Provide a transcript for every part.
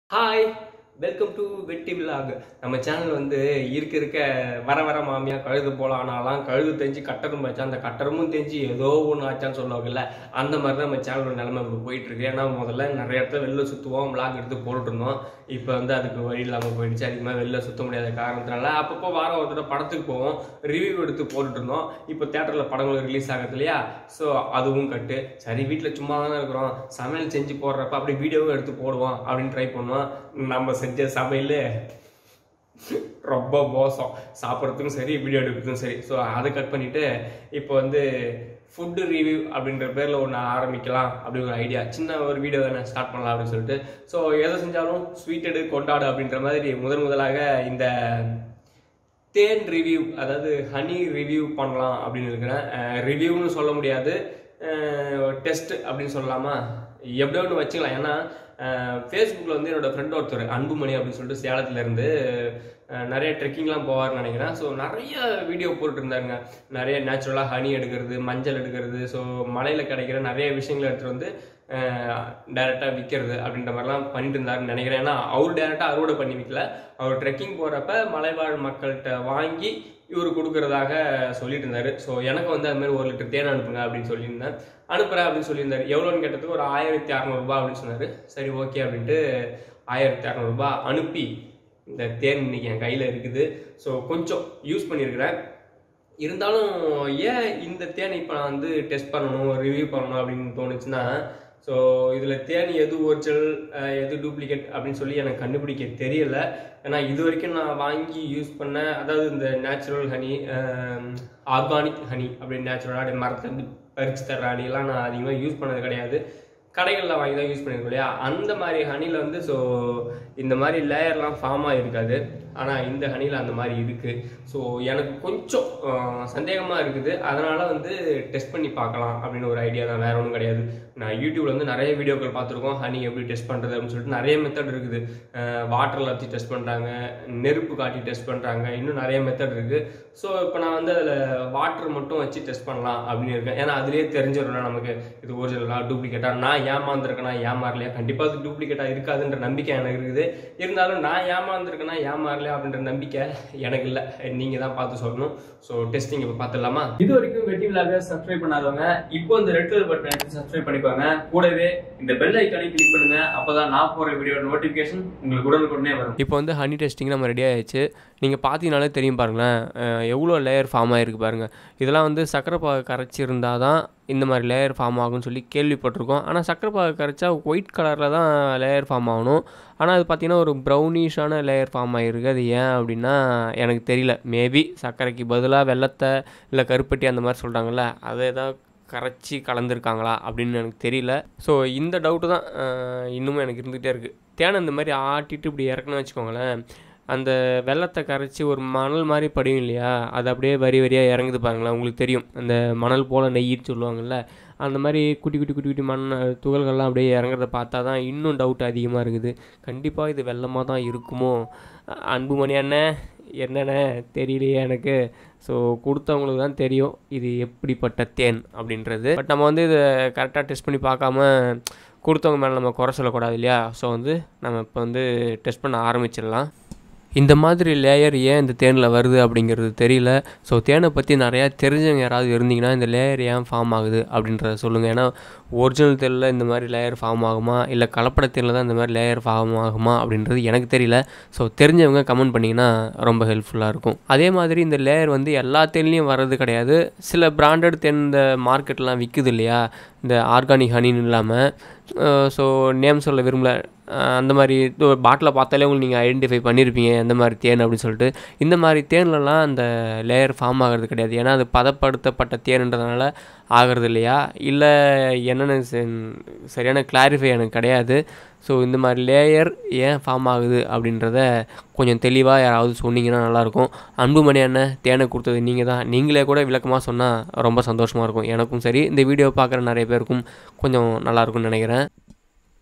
hi welcome to Vetti vlog நம்ம channel வந்து இருக்க இருக்க வர வர மாமியா கழுது போலாம் ஆனாலாம் கழுது தெரிஞ்சு கட்டரும் வச்சா அந்த கட்டரமும் தெரிஞ்சு ஏதோ ஒன்று ஆச்சான்னு சொல்லுவாங்கல்ல அந்த மாதிரி தான் நம்ம சேனலோட நிலைமை இப்போ போயிட்டு இருக்கு ஏன்னா முதல்ல நிறைய இடத்துல வெளில சுற்றுவோம் விளாக் எடுத்து போட்டுட்டு இருந்தோம் இப்போ வந்து அதுக்கு வழி இல்லாமல் போயிடுச்சு அதிகமாக வெளில சுத்த முடியாத காரணத்தினால அப்பப்போ வாரம் ஒரு தடவை படத்துக்கு போவோம் ரிவ்யூ எடுத்து போட்டுட்டு இருந்தோம் இப்போ தேட்டரில் படங்கள் ரிலீஸ் ஆகுது இல்லையா ஸோ அதுவும் கட்டு சரி வீட்டில் சும்மா தானே இருக்கிறோம் சமையல் செஞ்சு போடுறப்ப அப்படி வீடியோவும் எடுத்து போடுவோம் அப்படின்னு ட்ரை பண்ணுவோம் நம்ம செஞ்ச சமையல் ரொம்ப மோசம் சாப்பிட்றதுக்கும் சரி வீடியோ எடுக்கிறதுக்கும் சரி ஸோ அதை கட் பண்ணிவிட்டு இப்போ வந்து ஃபுட்டு ரிவ்யூ அப்படின்ற பேரில் ஒன்று ஆரம்பிக்கலாம் அப்படி ஒரு ஐடியா சின்ன ஒரு வீடியோ தானே ஸ்டார்ட் பண்ணலாம் அப்படின்னு சொல்லிட்டு ஸோ எதை செஞ்சாலும் ஸ்வீட் எடு கொண்டாடு அப்படின்ற மாதிரி முதன் முதலாக இந்த தேன் ரிவ்யூ அதாவது ஹனி ரிவ்யூ பண்ணலாம் அப்படின்னு இருக்கிறேன் ரிவ்யூன்னு சொல்ல முடியாது டெஸ்ட் அப்படின்னு சொல்லலாமா எப்படியோ ஒன்று வச்சுக்கலாம் ஏன்னா ஃபேஸ்புக்கில் வந்து என்னோட ஃப்ரெண்ட் ஒருத்தர் அன்புமணி அப்படின்னு சொல்லிட்டு சேலத்துல இருந்து அஹ், நிறைய ட்ரெக்கிங்லாம் போவார்னு நினைக்கிறேன் ஸோ நிறைய வீடியோ போட்டுருந்தாருங்க நிறைய நேச்சுரலாக ஹனி எடுக்கிறது மஞ்சள் எடுக்கிறது ஸோ மலையில் கிடைக்கிற நிறைய விஷயங்களை எடுத்துகிட்டு வந்து டைரெக்டாக விற்கிறது அப்படின்ற மாதிரிலாம் பண்ணிட்டு இருந்தாருன்னு நினைக்கிறேன் ஏன்னா அவர் டைரெக்டாக அறுவடை பண்ணி விற்கல அவர் ட்ரெக்கிங் போகிறப்ப மலைவாழ் மக்கள்கிட்ட வாங்கி இவர் கொடுக்கறதாக சொல்லிட்டு இருந்தாரு ஸோ எனக்கு வந்து அது மாதிரி ஒரு லிட்டர் தேன் அனுப்புங்க அப்படின்னு சொல்லியிருந்தேன் அனுப்புகிறேன் அப்படின்னு சொல்லியிருந்தாரு எவ்வளோன்னு கேட்டதுக்கு ஒரு ஆயிரத்தி அறநூறுபா அப்படின்னு சொன்னார் சரி ஓகே அப்படின்ட்டு ஆயிரத்தி அறநூறுபா அனுப்பி இந்த தேன் இன்னைக்கு என் கையில் இருக்குது ஸோ கொஞ்சம் யூஸ் பண்ணியிருக்கிறேன் இருந்தாலும் ஏன் இந்த தேனை இப்போ நான் வந்து டெஸ்ட் பண்ணணும் ரிவ்யூ பண்ணணும் அப்படின்னு தோணுச்சுன்னா ஸோ இதில் தேன் எது ஒரிஜினல் எது டூப்ளிகேட் அப்படின்னு சொல்லி எனக்கு கண்டுபிடிக்க தெரியல ஏன்னா இது வரைக்கும் நான் வாங்கி யூஸ் பண்ண அதாவது இந்த நேச்சுரல் ஹனி ஆர்கானிக் ஹனி அப்படின்னு நேச்சுரலாக மரத்தை பறிச்சு தர்ற ஹனிலாம் நான் அதிகமாக யூஸ் பண்ணது கிடையாது கடைகளில் வாங்கி தான் யூஸ் பண்ணியிருக்கோம் இல்லையா அந்த மாதிரி ஹனியில் வந்து ஸோ இந்த மாதிரி லேயர்லாம் ஃபார்ம் ஆகிருக்காது ஆனால் இந்த ஹனியில் அந்த மாதிரி இருக்குது ஸோ எனக்கு கொஞ்சம் சந்தேகமாக இருக்குது அதனால் வந்து டெஸ்ட் பண்ணி பார்க்கலாம் அப்படின்னு ஒரு ஐடியா தான் வேற ஒன்றும் கிடையாது நான் யூடியூப்ல வந்து நிறைய வீடியோக்கள் பார்த்துருக்கோம் ஹனி எப்படி டெஸ்ட் பண்ணுறது அப்படின்னு சொல்லிட்டு நிறைய மெத்தட் இருக்குது வாட்டரில் வச்சு டெஸ்ட் பண்ணுறாங்க நெருப்பு காட்டி டெஸ்ட் பண்ணுறாங்க இன்னும் நிறைய மெத்தட் இருக்குது ஸோ இப்போ நான் வந்து அதில் வாட்டர் மட்டும் வச்சு டெஸ்ட் பண்ணலாம் அப்படின்னு இருக்கேன் ஏன்னா அதுலேயே தெரிஞ்சிடும்ல நமக்கு இது ஒரிஜினலாக டூப்ளிகேட்டாக நான் ஏமாந்துருக்கேனா ஏமாறலையா கண்டிப்பாக அது டூப்ளிகேட்டாக இருக்காதுன்ற நம்பிக்கை எனக்கு இருக்குது இருந்தாலும் நான் ஏமாந்துருக்கேனா ஏமாறலையா அப்படின்ற நம்பிக்கை எனக்கு இல்லை நீங்கள் தான் பார்த்து சொல்லணும் ஸோ டெஸ்டிங் இப்போ பார்த்துடலாமா இது வரைக்கும் வெட்டி விழாக சப்ஸ்கிரைப் பண்ணாதவங்க இப்போ இந்த ரெட் கலர் பட்டன் எடுத்து சப்ஸ்கிரைப் பண்ணிக்கோங்க கூடவே இந்த பெல் ஐக்கானை கிளிக் பண்ணுங்க அப்பதான் நான் போற வீடியோ நோட்டிஃபிகேஷன் உங்களுக்கு உடனுக்குடனே வரும் இப்போ வந்து ஹனி டெஸ்டிங் நம்ம ரெடி ஆயிடுச்சு நீங்கள் பார்த்தீங்கனாலே தெரியும் பாருங்களேன் அஹ் எவ்வளோ லேயர் ஃபார்ம் ஆகிருக்கு பாருங்கள் இதெல்லாம் வந்து சக்கரை பாகு கரைச்சிருந்தால் தான் இந்த மாதிரி லேயர் ஃபார்ம் ஆகும்னு சொல்லி கேள்விப்பட்டிருக்கோம் ஆனால் சக்கரை பாகு கரைச்சா ஒயிட் கலரில் தான் லேயர் ஃபார்ம் ஆகணும் ஆனால் அது பார்த்தீங்கன்னா ஒரு ப்ரௌனிஷான லேயர் ஃபார்ம் ஆகிருக்கு அது ஏன் அப்படின்னா எனக்கு தெரியல மேபி சர்க்கரைக்கு பதிலாக வெள்ளத்தை இல்லை கருப்பட்டி அந்த மாதிரி சொல்கிறாங்கல்ல அதை தான் கரைச்சி கலந்துருக்காங்களா அப்படின்னு எனக்கு தெரியல ஸோ இந்த டவுட்டு தான் அஹ், இன்னுமும் எனக்கு இருந்துகிட்டே இருக்குது தேனை இந்த மாதிரி ஆட்டிட்டு இப்படி இறக்கணும்னு வச்சுக்கோங்களேன் அந்த வெள்ளத்தை கரைச்சி ஒரு மணல் மாதிரி படியும் இல்லையா அது அப்படியே வரி வரியாக இறங்குது பாருங்களேன் உங்களுக்கு தெரியும் அந்த மணல் போல் நெய்யின்னு சொல்லுவாங்கல்ல அந்த மாதிரி குட்டி குட்டி குட்டி குட்டி மண் துகள்கள்லாம் அப்படியே இறங்குறத பார்த்தா தான் இன்னும் டவுட் அதிகமாக இருக்குது கண்டிப்பாக இது வெள்ளமாக தான் இருக்குமோ அ- அன்புமணி அண்ணன் என்னண்ணே தெரியலையே எனக்கு ஸோ கொடுத்தவங்களுக்கு தான் தெரியும் இது எப்படிப்பட்ட தேன் அப்படின்றது பட் நம்ம வந்து இதை கரெக்டாக டெஸ்ட் பண்ணி பார்க்காம கொடுத்தவங்க மேலே நம்ம குறை சொல்லக்கூடாது இல்லையா ஸோ வந்து நம்ம இப்போ வந்து டெஸ்ட் பண்ண ஆரம்பிச்சிடலாம் இந்த மாதிரி லேயர் ஏன் இந்த தேனில் வருது அப்படிங்கிறது தெரியல ஸோ தேனை பற்றி நிறையா தெரிஞ்சவங்க யாராவது இருந்தீங்கன்னா இந்த லேயர் ஏன் ஃபார்ம் ஆகுது அப்படின்றத சொல்லுங்கள் ஏன்னா ஒரிஜினல் தேனில் இந்த மாதிரி லேயர் ஃபார்ம் ஆகுமா இல்லை கலப்பட தேனில் தான் இந்த மாதிரி லேயர் ஃபார்ம் ஆகுமா அப்படின்றது எனக்கு தெரியல ஸோ தெரிஞ்சவங்க கமெண்ட் பண்ணிங்கன்னா ரொம்ப ஹெல்ப்ஃபுல்லாக இருக்கும் அதே மாதிரி இந்த லேயர் வந்து எல்லா தேன்லேயும் வர்றது கிடையாது சில பிராண்டட் தேன் இந்த மார்க்கெட்லாம் விற்குது இல்லையா இந்த ஆர்கானிக் ஹனின்னு இல்லாமல் ஸோ நேம் சொல்ல விரும்பல அஹ் அந்த மாதிரி பாட்டில் பார்த்தாலே உங்களுக்கு நீங்கள் ஐடென்டிஃபை பண்ணியிருப்பீங்க எந்த மாதிரி தேன் அப்படின்னு சொல்லிட்டு இந்த மாதிரி தேன்லலாம் அந்த லேயர் ஃபார்ம் ஆகிறது கிடையாது ஏன்னா அது பதப்படுத்தப்பட்ட தேன்ன்றதுனால ஆகிறது இல்லையா இல்லை என்னென்னு செ- சரியான கிளாரிஃபை எனக்கு கிடையாது ஸோ இந்த மாதிரி லேயர் ஏன் ஃபார்ம் ஆகுது அப்படின்றத கொஞ்சம் தெளிவாக யாராவது சொன்னீங்கன்னா நல்லாயிருக்கும் அன்புமணி அண்ணன் தேனை கொடுத்தது நீங்கள் தான் நீங்களே கூட விளக்கமாக சொன்னால் ரொம்ப சந்தோஷமாக இருக்கும் எனக்கும் சரி இந்த வீடியோ பார்க்குற நிறைய பேருக்கும் கொஞ்சம் நல்லாயிருக்கும்னு நினைக்கிறேன்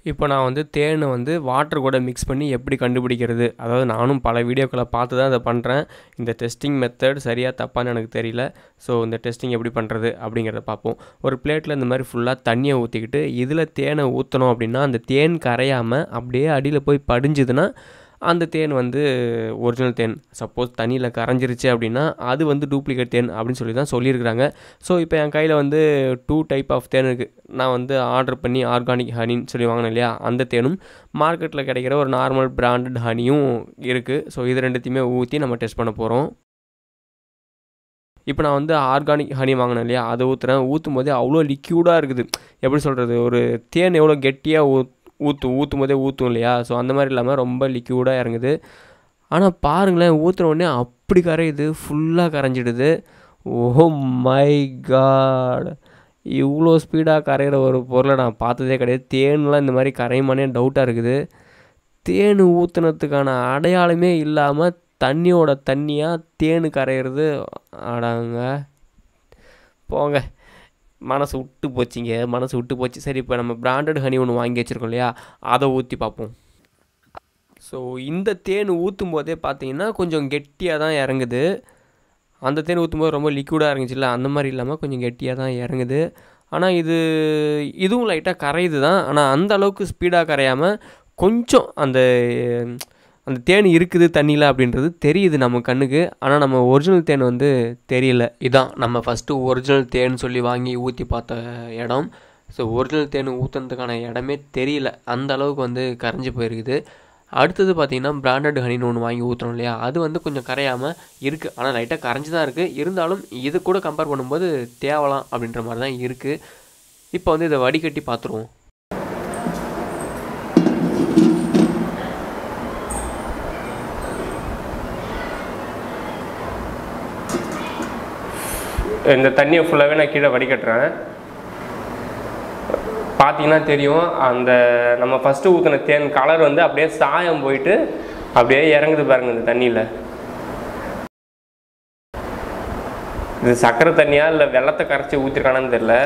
இப்போ நான் வந்து தேனை வந்து வாட்டர் கூட மிக்ஸ் பண்ணி எப்படி கண்டுபிடிக்கிறது அதாவது நானும் பல வீடியோக்களை பார்த்து தான் இதை பண்ணுறேன் இந்த டெஸ்டிங் மெத்தட் சரியாக தப்பான்னு எனக்கு தெரியல ஸோ இந்த டெஸ்டிங் எப்படி பண்ணுறது அப்படிங்கிறத பார்ப்போம் ஒரு பிளேட்டில் இந்த மாதிரி ஃபுல்லாக தண்ணியை ஊற்றிக்கிட்டு இதில் தேனை ஊற்றணும் அப்படின்னா அந்த தேன் கரையாமல் அப்படியே அடியில் போய் படிஞ்சுதுன்னா அந்த தேன் வந்து ஒரிஜினல் தேன் சப்போஸ் தண்ணியில் கரைஞ்சிருச்சு அப்படின்னா அது வந்து டூப்ளிகேட் தேன் அப்படின்னு சொல்லி தான் சொல்லியிருக்கிறாங்க ஸோ இப்போ என் கையில் வந்து டூ டைப் ஆஃப் தேன் இருக்குது நான் வந்து ஆர்டர் பண்ணி ஆர்கானிக் ஹனின்னு சொல்லி வாங்கினேன் இல்லையா அந்த தேனும் மார்க்கெட்டில் கிடைக்கிற ஒரு நார்மல் பிராண்டட் ஹனியும் இருக்குது ஸோ இது ரெண்டுத்தையுமே ஊற்றி நம்ம டெஸ்ட் பண்ண போகிறோம் இப்போ நான் வந்து ஆர்கானிக் ஹனி வாங்கினேன் இல்லையா அதை ஊற்றுறேன் ஊற்றும் போதே அவ்வளோ லிக்யூடாக இருக்குது எப்படி சொல்கிறது ஒரு தேன் எவ்வளோ கெட்டியாக ஊ ஊற்றும் ஊற்றும் போதே ஊற்றும் இல்லையா ஸோ அந்த மாதிரி இல்லாமல் ரொம்ப லிக்யூடாக இறங்குது ஆனால் பாருங்களேன் ஊற்றுன உடனே அப்படி கரையுது ஃபுல்லாக கரைஞ்சிடுது ஓ மை காட் இவ்வளோ ஸ்பீடாக கரையிற ஒரு பொருளை நான் பார்த்ததே கிடையாது தேன்லாம் இந்த மாதிரி கரையுமானே டவுட்டாக இருக்குது தேன் ஊற்றுனதுக்கான அடையாளமே இல்லாமல் தண்ணியோட தண்ணியாக தேன் கரையிறது அடாங்க போங்க மனசு விட்டு போச்சுங்க மனசு விட்டு போச்சு சரி இப்போ நம்ம பிராண்டட் ஹனி ஒன்று வாங்கி வச்சுருக்கோம் இல்லையா அதை ஊற்றி பார்ப்போம் ஸோ இந்த தேன் ஊற்றும் போதே பார்த்தீங்கன்னா கொஞ்சம் கெட்டியாக தான் இறங்குது அந்த தேன் ஊற்றும் போது ரொம்ப லிக்விடாக இறங்குச்சுல்ல அந்த மாதிரி இல்லாமல் கொஞ்சம் கெட்டியாக தான் இறங்குது ஆனால் இது இதுவும் லைட்டாக கரையுது தான் ஆனால் அந்த அளவுக்கு ஸ்பீடாக கரையாமல் கொஞ்சம் அந்த அந்த தேன் இருக்குது தண்ணியில் அப்படின்றது தெரியுது நம்ம கண்ணுக்கு ஆனால் நம்ம ஒரிஜினல் தேன் வந்து தெரியல இதான் நம்ம ஃபஸ்ட்டு ஒரிஜினல் தேன் சொல்லி வாங்கி ஊற்றி பார்த்த இடம் ஸோ ஒரிஜினல் தேன் ஊற்றுனதுக்கான இடமே தெரியல அந்த அளவுக்கு வந்து கரைஞ்சி போயிருக்குது அடுத்தது பார்த்திங்கன்னா பிராண்டட் ஹனின்னு ஒன்று வாங்கி ஊற்றுறோம் இல்லையா அது வந்து கொஞ்சம் கரையாமல் இருக்குது ஆனால் லைட்டாக கரைஞ்சி தான் இருக்குது இருந்தாலும் இது கூட கம்பேர் பண்ணும்போது தேவலாம் அப்படின்ற மாதிரி தான் இருக்குது இப்போ வந்து இதை வடிகட்டி பார்த்துருவோம் இந்த தண்ணியை ஃபுல்லாகவே நான் கீழே வடிகட்டுறேன் பார்த்தீங்கன்னா தெரியும் அந்த நம்ம ஃபஸ்ட்டு ஊற்றின தேன் கலர் வந்து அப்படியே சாயம் போயிட்டு அப்படியே இறங்குது பாருங்க இந்த தண்ணியில் இது சக்கரை தண்ணியா இல்லை வெள்ளத்தை கரைச்சி ஊற்றிருக்கானான்னு தெரில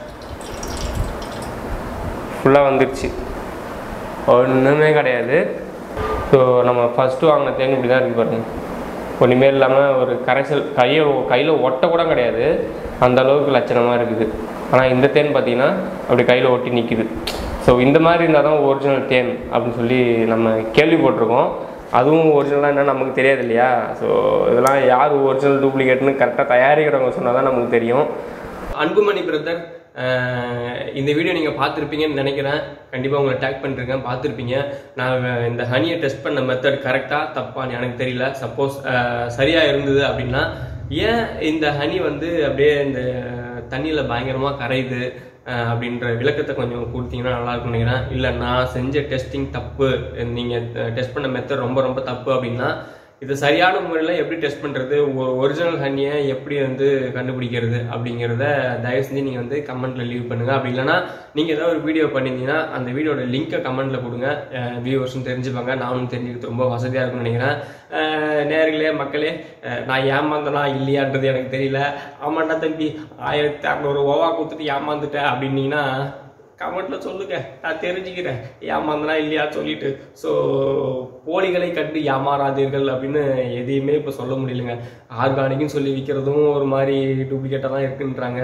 ஃபுல்லாக வந்துடுச்சு ஒன்றுமே கிடையாது ஸோ நம்ம ஃபஸ்ட்டு வாங்கின தேன் இப்படி தான் இருக்குது பாருங்க ஒன்றுமே இல்லாமல் ஒரு கரைசல் கையை கையில் ஒட்ட கூட கிடையாது அந்த அளவுக்கு லட்சணமாக இருக்குது ஆனால் இந்த தேன் பார்த்தீங்கன்னா அப்படி கையில் ஒட்டி நிற்கிது ஸோ இந்த மாதிரி இருந்தால் தான் ஒரிஜினல் தேன் அப்படின்னு சொல்லி நம்ம கேள்விப்பட்டிருக்கோம் அதுவும் ஒரிஜினலாக என்ன நமக்கு தெரியாது இல்லையா ஸோ இதெல்லாம் யார் ஒரிஜினல் டூப்ளிகேட்னு கரெக்டாக தயாரிக்கிறவங்க சொன்னால் தான் நமக்கு தெரியும் அன்புமணி பிரதர் இந்த வீடியோ நீங்கள் பார்த்துருப்பீங்கன்னு நினைக்கிறேன் கண்டிப்பாக உங்களை டேக் பண்ணிருக்கேன் பார்த்துருப்பீங்க நான் இந்த ஹனியை டெஸ்ட் பண்ண மெத்தட் கரெக்டாக தப்பான்னு எனக்கு தெரியல சப்போஸ் சரியாக இருந்தது அப்படின்னா ஏன் இந்த ஹனி வந்து அப்படியே இந்த தண்ணியில் பயங்கரமாக கரையுது அஹ், அப்படின்ற விளக்கத்தை கொஞ்சம் கொடுத்தீங்கன்னா நல்லா இருக்கும்னு நினைக்கிறேன் இல்லை நான் செஞ்ச டெஸ்டிங் தப்பு நீங்கள் டெஸ்ட் பண்ண மெத்தட் ரொம்ப ரொம்ப தப்பு அப்படின்னா இது சரியான முறையில் எப்படி டெஸ்ட் பண்ணுறது ஒரு ஒரிஜினல் ஹனியை எப்படி வந்து கண்டுபிடிக்கிறது அப்படிங்கிறத தயவு செஞ்சு நீங்கள் வந்து கமெண்ட்டில் லீவ் பண்ணுங்கள் அப்படி இல்லைன்னா நீங்கள் ஏதாவது ஒரு வீடியோ பண்ணியிருந்தீங்கன்னா அந்த வீடியோட லிங்க்கை கமெண்ட்டில் கொடுங்க வியூவர்ஸும் தெரிஞ்சுப்பாங்க நானும் தெரிஞ்சுக்கிறது ரொம்ப வசதியாக இருக்கும்னு நினைக்கிறேன் அஹ் நேர்களே மக்களே அஹ் நான் ஏமாந்தனா இல்லையான்றது எனக்கு தெரியல ஆமாண்டா தம்பி ஆயிரத்தி அறநூறு ஓவா கொடுத்துட்டு ஏமாந்துட்டேன் அப்படின்னீங்கன்னா கமெண்ட்ல சொல்லுங்க நான் தெரிஞ்சுக்கிறேன் ஏமாந்தனா இல்லையா சொல்லிட்டு ஸோ போலிகளை கண்டு ஏமாறாதீர்கள் அப்படின்னு எதையுமே இப்போ சொல்ல முடியலங்க ஆர்கானிக்னு சொல்லி விற்கிறதும் ஒரு மாதிரி டூப்ளிகேட்டாக தான் இருக்குன்றாங்க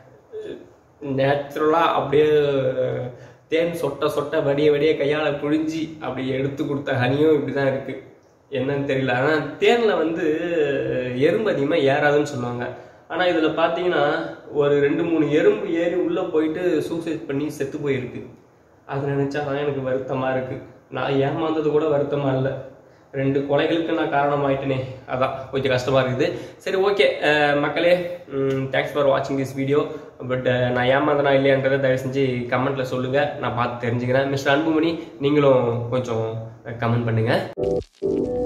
நேச்சுரலாக அப்படியே தேன் சொட்ட சொட்ட வடிய வடிய கையால் புழிஞ்சி அப்படி எடுத்து கொடுத்த ஹனியும் இப்படி தான் இருக்குது என்னன்னு தெரியல ஆனால் தேனில் வந்து எறும்பு அதிகமாக ஏறாதுன்னு சொல்லுவாங்க ஆனால் இதில் பார்த்தீங்கன்னா ஒரு ரெண்டு மூணு எறும்பு ஏறி உள்ளே போயிட்டு சூசைட் பண்ணி செத்து போயிருக்கு அது நினச்சா தான் எனக்கு வருத்தமாக இருக்குது நான் ஏமாந்தது கூட வருத்தமாக இல்லை ரெண்டு கொலைகளுக்கு நான் காரணமாயிட்டேனே அதான் கொஞ்சம் கஷ்டமாக இருக்குது சரி ஓகே மக்களே தேங்க்ஸ் ஃபார் வாட்சிங் திஸ் வீடியோ பட் நான் ஏமாந்தனா இல்லையான்றதை தயவு செஞ்சு கமெண்ட்டில் சொல்லுங்கள் நான் பார்த்து தெரிஞ்சுக்கிறேன் மிஸ்டர் அன்புமணி நீங்களும் கொஞ்சம் கமெண்ட் பண்ணுங்கள்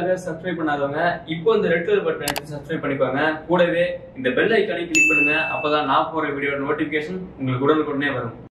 விலாக சப்ஸ்கிரைப் பண்ணாதவங்க இப்போ இந்த ரெட் கலர் பட்டன் எடுத்து சப்ஸ்கிரைப் பண்ணிக்கோங்க கூடவே இந்த பெல் ஐக்கானை கிளிக் பண்ணுங்க அப்பதான் நான் போற வீடியோ நோட்டிபிகேஷன் உங்களுக்கு உடனுக்குடனே வரும்